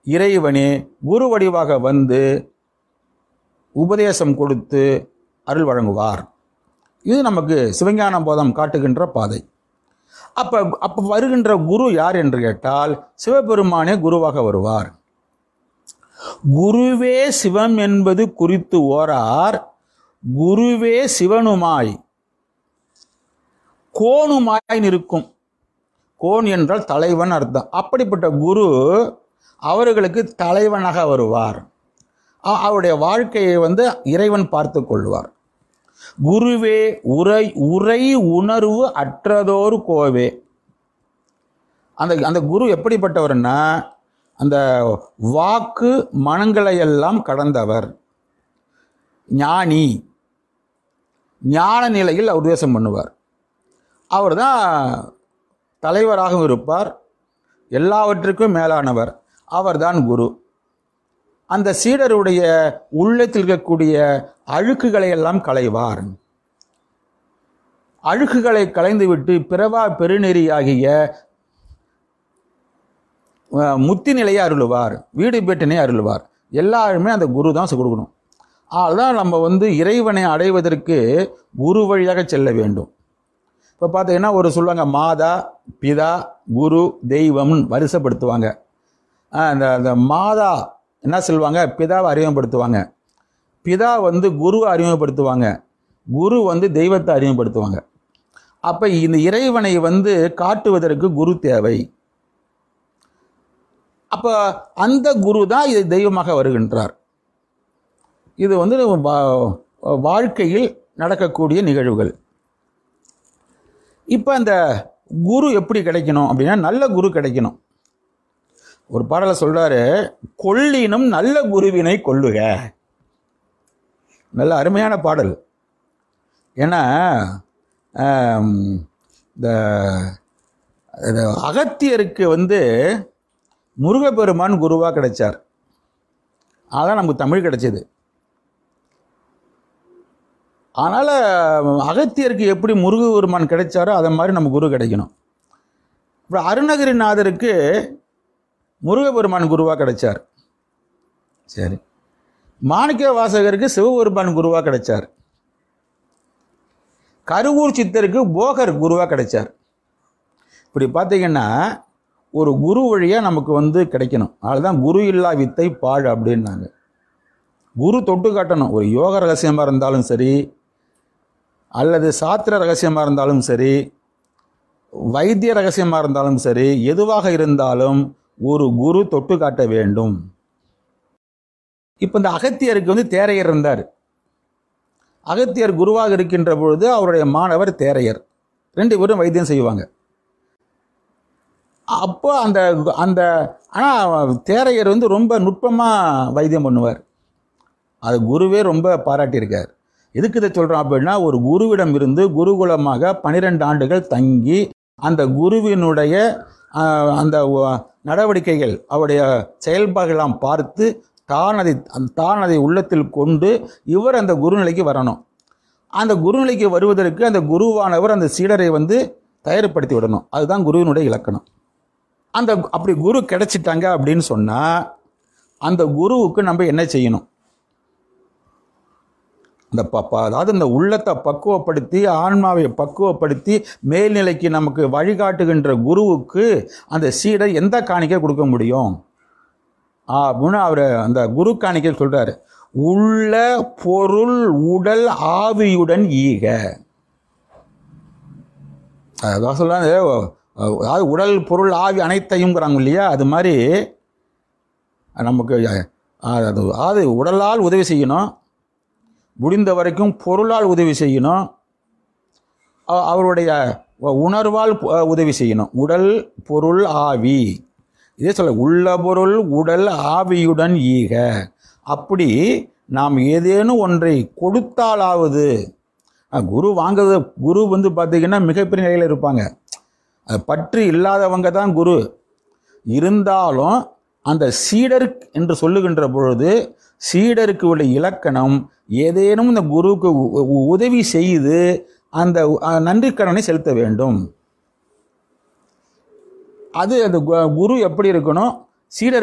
இறைவனே குரு வடிவாக வந்து உபதேசம் கொடுத்து அருள் வழங்குவார் இது நமக்கு சிவஞான போதம் காட்டுகின்ற பாதை அப்ப அப்ப வருகின்ற குரு யார் என்று கேட்டால் சிவபெருமானே குருவாக வருவார் குருவே சிவம் என்பது குறித்து ஓரார் குருவே சிவனுமாய் கோணுமாய் நிற்கும் கோன் என்றால் தலைவன் அர்த்தம் அப்படிப்பட்ட குரு அவர்களுக்கு தலைவனாக வருவார் அ- அவருடைய வாழ்க்கையை வந்து இறைவன் பார்த்து கொள்வார் குருவே உரை உரை உணர்வு அற்றதோர் கோவே அந்த அந்த குரு எப்படிப்பட்டவர்னா அந்த வாக்கு மனங்களை எல்லாம் கடந்தவர் ஞானி ஞான நிலையில் அவர் உபதேசம் பண்ணுவார் அவர் தான் தலைவராகவும் இருப்பார் எல்லாவற்றுக்கும் மேலானவர் அவர்தான் குரு அந்த சீடருடைய உள்ளத்தில் இருக்கக்கூடிய அழுக்குகளை எல்லாம் களைவார் அழுக்குகளை களைந்துவிட்டு பிறவா பெருநெறியாகிய அஹ், முத்தி நிலையை அருளுவார் வீடு பேட்டினை அருளுவார் எல்லாருமே அந்த குரு தான் கொடுக்கணும் அதுதான் நம்ம வந்து இறைவனை அடைவதற்கு குரு வழியாக செல்ல வேண்டும் இப்போ பார்த்தீங்கன்னா ஒரு சொல்லுவாங்க மாதா பிதா குரு தெய்வம்னு வரிசைப்படுத்துவாங்க ஆஹ் அந்த அந்த மாதா என்ன சொல்லுவாங்க பிதாவை அறிமுகப்படுத்துவாங்க பிதா வந்து குருவை அறிமுகப்படுத்துவாங்க குரு வந்து தெய்வத்தை அறிமுகப்படுத்துவாங்க அப்போ இந்த இறைவனை வந்து காட்டுவதற்கு குரு தேவை அப்போ அந்த குரு தான் இது தெய்வமாக வருகின்றார் இது வந்து வா- வாழ்க்கையில் நடக்கக்கூடிய நிகழ்வுகள் இப்போ அந்த குரு எப்படி கிடைக்கணும் அப்படின்னா நல்ல குரு கிடைக்கணும் ஒரு பாடலை சொல்றாரு கொள்ளினும் நல்ல குருவினை கொள்ளுக நல்ல அருமையான பாடல் ஏன்னா ஆம், இந்த இந்த அகத்தியருக்கு வந்து முருகப்பெருமான் குருவாக கிடைச்சார் அதான் நமக்கு தமிழ் கிடைச்சது அதனால் அகத்தியருக்கு எப்படி முருகப்பெருமான் கிடைச்சாரோ அதை மாதிரி நம்ம குரு கிடைக்கணும் அப்புறம் அருணகிரிநாதருக்கு முருகப்பெருமான் குருவாக கிடைச்சார் சரி மாணிக்க வாசகருக்கு சிவபெருமான் குருவாக கிடைச்சார் கருவூர் சித்தருக்கு போகர் குருவாக கிடைச்சார் இப்படி பார்த்தீங்கன்னா ஒரு குரு வழியாக நமக்கு வந்து கிடைக்கணும் அதுதான் குரு இல்லா வித்தை பாழ் அப்படின்னாங்க குரு தொட்டு காட்டணும் ஒரு யோக ரகசியமாக இருந்தாலும் சரி அல்லது சாத்திர ரகசியமாக இருந்தாலும் சரி வைத்திய ரகசியமாக இருந்தாலும் சரி எதுவாக இருந்தாலும் ஒரு குரு தொட்டு காட்ட வேண்டும் இப்போ இந்த அகத்தியருக்கு வந்து தேரையர் இருந்தார் அகத்தியர் குருவாக இருக்கின்ற பொழுது அவருடைய மாணவர் தேரையர் ரெண்டு பேரும் வைத்தியம் செய்வாங்க அப்போ அந்த அந்த ஆனால் தேரையர் வந்து ரொம்ப நுட்பமாக வைத்தியம் பண்ணுவார் அது குருவே ரொம்ப பாராட்டியிருக்கார் எதுக்கு இதை சொல்கிறோம் அப்படின்னா ஒரு குருவிடம் இருந்து குருகுலமாக பன்னிரெண்டு ஆண்டுகள் தங்கி அந்த குருவினுடைய ஆஹ், அந்த வ- நடவடிக்கைகள் அவருடைய செயல்பாடுகளாம் பார்த்து தான் அதை அந்த- தான் அதை உள்ளத்தில் கொண்டு இவர் அந்த குருநிலைக்கு வரணும் அந்த குருநிலைக்கு வருவதற்கு அந்த குருவானவர் அந்த சீடரை வந்து தயார்படுத்தி விடணும் அதுதான் குருவினுடைய இலக்கணம் அந்த அப்படி குரு கிடைச்சிட்டாங்க அப்படின்னு சொன்னால் அந்த குருவுக்கு நம்ம என்ன செய்யணும் இந்த ப ப- அதாவது இந்த உள்ளத்தை பக்குவப்படுத்தி ஆன்மாவை பக்குவப்படுத்தி மேல்நிலைக்கு நமக்கு வழிகாட்டுகின்ற குருவுக்கு அந்த சீடர் எந்த காணிக்கை கொடுக்க முடியும் ஆ, அப்படின்னு அவர் அந்த குரு காணிக்கை சொல்றாரு உள்ள பொருள் உடல் ஆவியுடன் ஈக அதான் சொல்றாங்க அதாவது உடல் பொருள் ஆவி அனைத்தையும்ங்கிறாங்க இல்லையா அது மாதிரி நமக்கு அஹ், அது அதாவது உடலால் உதவி செய்யணும் முடிந்த வரைக்கும் பொருளால் உதவி செய்யணும் அ- அவருடைய உ- உணர்வால் பு- அஹ், உதவி செய்யணும் உடல் பொருள் ஆவி இதே சொல்ல உள்ள பொருள் உடல் ஆவியுடன் ஈக அப்படி நாம் ஏதேனும் ஒன்றை கொடுத்தாலாவது அஹ், குரு வாங்குறது குரு வந்து பார்த்தீங்கன்னா மிகப்பெரிய நிலையில் இருப்பாங்க அது பற்று இல்லாதவங்க தான் குரு இருந்தாலும் அந்த சீடர் என்று சொல்லுகின்ற பொழுது சீடருக்கு உள்ள இலக்கணம் ஏதேனும் இந்த குருவுக்கு உ- உ- உதவி செய்து அந்த அஹ், நன்றிக்கடனை செலுத்த வேண்டும் அது அந்த கு- குரு எப்படி இருக்கணும் சீடர்